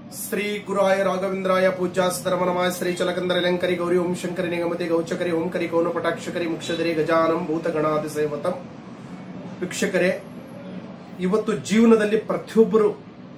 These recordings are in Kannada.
ಶ್ರೀ ಗುರಾಯ ರಾಘವೇಂದ್ರಾಯ ಪೂಜ್ಯಾಸ್ತರಮನಮಾಯ ಶ್ರೀ ಚಲಕಂದರ ಲಂಕರಿ ಗೌರಿ ಓಂ ಶಂಕರಿ ನಿಗಮತಿ ಗೌಚಕರಿ ಓಂಕರಿ ಕೌನ ಪಟಾಕ್ಷಕರಿ ಮುಕ್ಷದರಿ ಗಜಾನಂ ಭೂತಗಣಾದಿ ಸೇವತಂ ವೀಕ್ಷಕರೇ ಇವತ್ತು ಜೀವನದಲ್ಲಿ ಪ್ರತಿಯೊಬ್ಬರು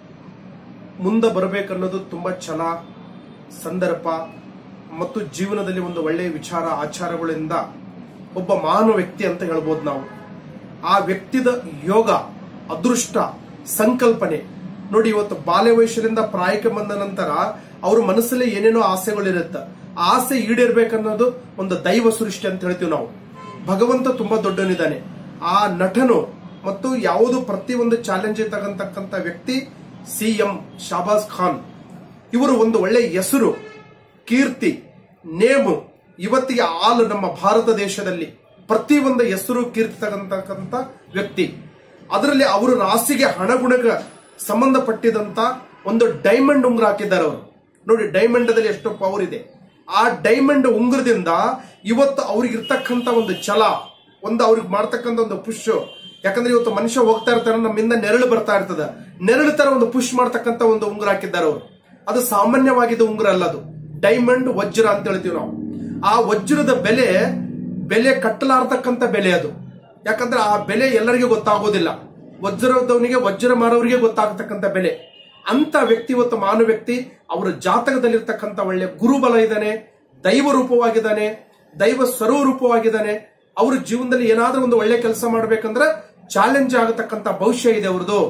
ಮುಂದೆ ಬರಬೇಕನ್ನೋದು ತುಂಬಾ ಛಲ ಸಂದರ್ಭ ಮತ್ತು ಜೀವನದಲ್ಲಿ ಒಂದು ಒಳ್ಳೆಯ ವಿಚಾರ ಆಚಾರಗಳಿಂದ ಒಬ್ಬ ಮಹಾನ್ ವ್ಯಕ್ತಿ ಅಂತ ಹೇಳ್ಬೋದು ನಾವು ಆ ವ್ಯಕ್ತಿದ ಯೋಗ ಅದೃಷ್ಟ ಸಂಕಲ್ಪನೆ ನೋಡಿ ಇವತ್ತು ಬಾಲ್ಯ ವಯಸ್ಸಿನಿಂದ ಪ್ರಾಯಕ್ಕೆ ಬಂದ ನಂತರ ಅವ್ರ ಮನಸ್ಸಲ್ಲಿ ಏನೇನೋ ಆಸೆಗಳಿರುತ್ತೆ ಆ ಆಸೆ ಈಡೇರ್ಬೇಕನ್ನೋದು ಒಂದು ದೈವ ಸೃಷ್ಟಿ ಅಂತ ಹೇಳ್ತೀವಿ ನಾವು ಭಗವಂತ ತುಂಬಾ ದೊಡ್ಡನಿದ್ದಾನೆ ಆ ನಟನು ಮತ್ತು ಯಾವುದು ಪ್ರತಿಯೊಂದು ಚಾಲೆಂಜ್ ತಗಂತಕ್ಕಂತ ವ್ಯಕ್ತಿ ಸಿ ಎಂ ಶಾಬಾಜ್ ಖಾನ್ ಇವರು ಒಂದು ಒಳ್ಳೆ ಹೆಸರು ಕೀರ್ತಿ ನೇಮು ಇವತ್ತಿಗೆ ಆಲ್ ನಮ್ಮ ಭಾರತ ದೇಶದಲ್ಲಿ ಪ್ರತಿಯೊಂದು ಹೆಸರು ಕೀರ್ತಿ ತಗಂತಕ್ಕಂತ ವ್ಯಕ್ತಿ ಅದರಲ್ಲಿ ಅವರು ರಾಸಿಗೆ ಹಣಗುಣಗ ಸಂಬಂಧಪಟ್ಟಿದಂತ ಒಂದು ಡೈಮಂಡ್ ಉಂಗುರ ಹಾಕಿದ್ದಾರೆ ಅವರು ನೋಡಿ ಡೈಮಂಡ್ ದಲ್ಲಿ ಎಷ್ಟು ಪವರ್ ಇದೆ ಆ ಡೈಮಂಡ್ ಉಂಗುರದಿಂದ ಇವತ್ತು ಅವ್ರಿಗೆ ಇರ್ತಕ್ಕಂತ ಒಂದು ಛಲ ಒಂದು ಅವ್ರಿಗೆ ಮಾಡ್ತಕ್ಕಂಥ ಒಂದು ಪುಷ್ ಯಾಕಂದ್ರೆ ಇವತ್ತು ಮನುಷ್ಯ ಹೋಗ್ತಾ ಇರ್ತಾನೆ ನಮ್ಮಿಂದ ನೆರಳು ಬರ್ತಾ ಇರ್ತದ ನೆರಳು ತರ ಒಂದು ಪುಷ್ ಮಾಡ್ತಕ್ಕಂತ ಒಂದು ಉಂಗುರ ಹಾಕಿದ್ದಾರೆ ಅವರು ಅದು ಸಾಮಾನ್ಯವಾಗಿದ್ದ ಉಂಗುರ ಅಲ್ಲ ಅದು ಡೈಮಂಡ್ ವಜ್ರ ಅಂತ ಹೇಳ್ತೀವಿ ನಾವು ಆ ವಜ್ರದ ಬೆಲೆ ಬೆಲೆ ಕಟ್ಟಲಾರ್ತಕ್ಕಂಥ ಬೆಲೆ ಅದು ಯಾಕಂದ್ರೆ ಆ ಬೆಲೆ ಎಲ್ಲರಿಗೂ ಗೊತ್ತಾಗೋದಿಲ್ಲ ವಜ್ರದವನಿಗೆ ವಜ್ರ ಮಾರೋರಿಗೆ ಗೊತ್ತಾಗತಕ್ಕಂಥ ಬೆಲೆ ಅಂತ ವ್ಯಕ್ತಿ ಇವತ್ತು ಮಾನವ ವ್ಯಕ್ತಿ ಅವರ ಜಾತಕದಲ್ಲಿರ್ತಕ್ಕಂಥ ಒಳ್ಳೆ ಗುರುಬಲ ಇದ್ದಾನೆ ದೈವ ರೂಪವಾಗಿದ್ದಾನೆ ದೈವ ಸ್ವರೂಪವಾಗಿದ್ದಾನೆ ಅವ್ರ ಜೀವನದಲ್ಲಿ ಏನಾದ್ರೂ ಒಂದು ಒಳ್ಳೆ ಕೆಲಸ ಮಾಡ್ಬೇಕಂದ್ರೆ ಚಾಲೆಂಜ್ ಆಗತಕ್ಕಂಥ ಭವಿಷ್ಯ ಇದೆ ಅವ್ರದ್ದು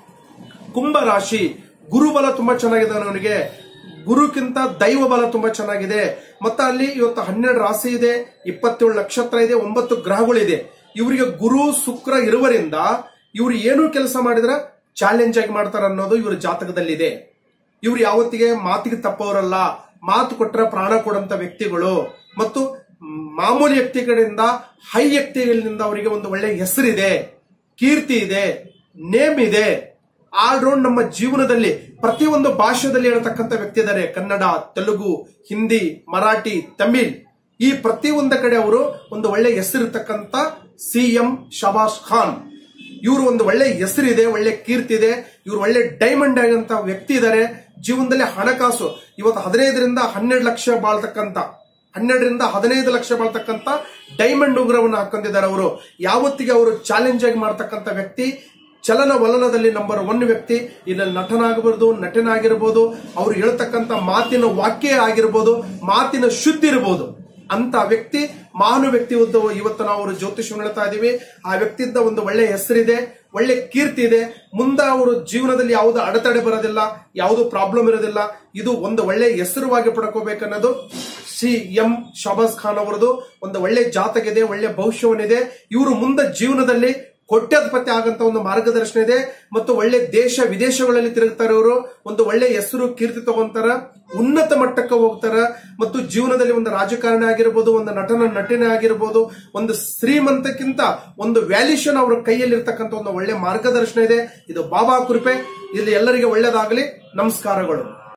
ಕುಂಭ ರಾಶಿ ಗುರುಬಲ ತುಂಬಾ ಚೆನ್ನಾಗಿದೆ ಅವನಿಗೆ ಗುರುಕ್ಕಿಂತ ದೈವ ಬಲ ತುಂಬಾ ಚೆನ್ನಾಗಿದೆ ಮತ್ತೆ ಅಲ್ಲಿ ಇವತ್ತು ಹನ್ನೆರಡು ರಾಶಿ ಇದೆ ಇಪ್ಪತ್ತೇಳು ನಕ್ಷತ್ರ ಇದೆ ಒಂಬತ್ತು ಗ್ರಹಗಳಿದೆ ಇವರಿಗೆ ಗುರು ಶುಕ್ರ ಇರುವರಿಂದ ಇವರು ಏನು ಕೆಲಸ ಮಾಡಿದ್ರೆ ಚಾಲೆಂಜ್ ಆಗಿ ಮಾಡ್ತಾರ ಅನ್ನೋದು ಇವರ ಜಾತಕದಲ್ಲಿದೆ ಇವ್ರು ಯಾವತ್ತಿಗೆ ಮಾತಿಗೆ ತಪ್ಪವರಲ್ಲ ಮಾತು ಕೊಟ್ಟರೆ ಪ್ರಾಣ ಕೊಡಂತ ವ್ಯಕ್ತಿಗಳು ಮತ್ತು ಮಾಮೂಲಿ ವ್ಯಕ್ತಿಗಳಿಂದ ಹೈ ವ್ಯಕ್ತಿಗಳಿಂದ ಅವರಿಗೆ ಒಂದು ಒಳ್ಳೆ ಹೆಸರಿದೆ ಕೀರ್ತಿ ಇದೆ ನೇಮ್ ಇದೆ ಆಲ್ರೌಂಡ್ ನಮ್ಮ ಜೀವನದಲ್ಲಿ ಪ್ರತಿಯೊಂದು ಭಾಷೆಯಲ್ಲಿ ಇರತಕ್ಕಂಥ ವ್ಯಕ್ತಿ ಇದ್ದಾರೆ ಕನ್ನಡ ತೆಲುಗು ಹಿಂದಿ ಮರಾಠಿ ತಮಿಳ್ ಈ ಪ್ರತಿಯೊಂದ ಕಡೆ ಅವರು ಒಂದು ಒಳ್ಳೆ ಹೆಸರಿರ್ತಕ್ಕಂಥ ಸಿ ಎಂ ಶಬಾಷ್ ಖಾನ್ ಇವರು ಒಂದು ಒಳ್ಳೆ ಹೆಸರಿದೆ ಒಳ್ಳೆ ಕೀರ್ತಿ ಇದೆ ಇವರು ಒಳ್ಳೆ ಡೈಮಂಡ್ ಆಗಂತ ವ್ಯಕ್ತಿ ಇದ್ದಾರೆ ಜೀವನದಲ್ಲಿ ಹಣಕಾಸು ಇವತ್ತು ಹದಿನೈದರಿಂದ ಹನ್ನೆರಡು ಲಕ್ಷ ಬಾಳ್ತಕ್ಕಂತ ಹನ್ನೆರಡರಿಂದ ಹದಿನೈದು ಲಕ್ಷ ಬಾಳ್ತಕ್ಕಂತ ಡೈಮಂಡ್ ಉಗ್ರವನ್ನು ಹಾಕೊಂಡಿದ್ದಾರೆ ಅವರು ಯಾವತ್ತಿಗೆ ಅವರು ಚಾಲೆಂಜ್ ಆಗಿ ಮಾಡ್ತಕ್ಕಂಥ ವ್ಯಕ್ತಿ ಚಲನವಲನದಲ್ಲಿ ನಂಬರ್ ಒನ್ ವ್ಯಕ್ತಿ ಇಲ್ಲಿ ನಟನಾಗಬಹುದು ನಟನಾಗಿರ್ಬೋದು ಅವ್ರು ಹೇಳ್ತಕ್ಕಂಥ ಮಾತಿನ ವಾಕ್ಯ ಆಗಿರ್ಬೋದು ಮಾತಿನ ಶುದ್ಧಿ ಇರಬಹುದು ಅಂತ ವ್ಯಕ್ತಿ ಮಹಾನು ವ್ಯಕ್ತಿ ಒಂದು ಇವತ್ತು ನಾವು ಅವರು ಜ್ಯೋತಿಷ್ ಹೇಳ್ತಾ ಇದೀವಿ ಆ ವ್ಯಕ್ತಿಯಿಂದ ಒಂದು ಒಳ್ಳೆ ಹೆಸರಿದೆ ಒಳ್ಳೆ ಕೀರ್ತಿ ಇದೆ ಮುಂದೆ ಅವರು ಜೀವನದಲ್ಲಿ ಯಾವುದು ಅಡೆತಡೆ ಬರೋದಿಲ್ಲ ಯಾವುದು ಪ್ರಾಬ್ಲಮ್ ಇರೋದಿಲ್ಲ ಇದು ಒಂದು ಒಳ್ಳೆ ಹೆಸರುವಾಗಿ ಪಡ್ಕೋಬೇಕನ್ನೋದು ಸಿ ಎಂ ಶಬಾಸ್ ಖಾನ್ ಅವರದು ಒಂದು ಒಳ್ಳೆ ಜಾತಕ ಇದೆ ಒಳ್ಳೆ ಭವಿಷ್ಯವನ್ನಿದೆ ಇವರು ಮುಂದೆ ಜೀವನದಲ್ಲಿ ಕೋಟ್ಯಾಧಿಪತಿ ಆಗಂತ ಒಂದು ಮಾರ್ಗದರ್ಶನ ಇದೆ ಮತ್ತು ಒಳ್ಳೆ ದೇಶ ವಿದೇಶಗಳಲ್ಲಿ ತಿರುಗ್ತಾರೆ ಇವರು ಒಂದು ಒಳ್ಳೆ ಹೆಸರು ಕೀರ್ತಿ ತಗೊಂತಾರ ಉನ್ನತ ಮಟ್ಟಕ್ಕೆ ಹೋಗ್ತಾರ ಮತ್ತು ಜೀವನದಲ್ಲಿ ಒಂದು ರಾಜಕಾರಣಿ ಆಗಿರ್ಬೋದು ಒಂದು ನಟನ ನಟನೆ ಆಗಿರ್ಬೋದು ಒಂದು ಶ್ರೀಮಂತಕ್ಕಿಂತ ಒಂದು ವ್ಯಾಲ್ಯೂಷನ್ ಅವರ ಕೈಯಲ್ಲಿ ಇರ್ತಕ್ಕಂಥ ಒಂದು ಒಳ್ಳೆ ಮಾರ್ಗದರ್ಶನ ಇದೆ ಇದು ಬಾಬಾ ಕೃಪೆ ಇಲ್ಲಿ ಎಲ್ಲರಿಗೆ ಒಳ್ಳೇದಾಗಲಿ ನಮಸ್ಕಾರಗಳು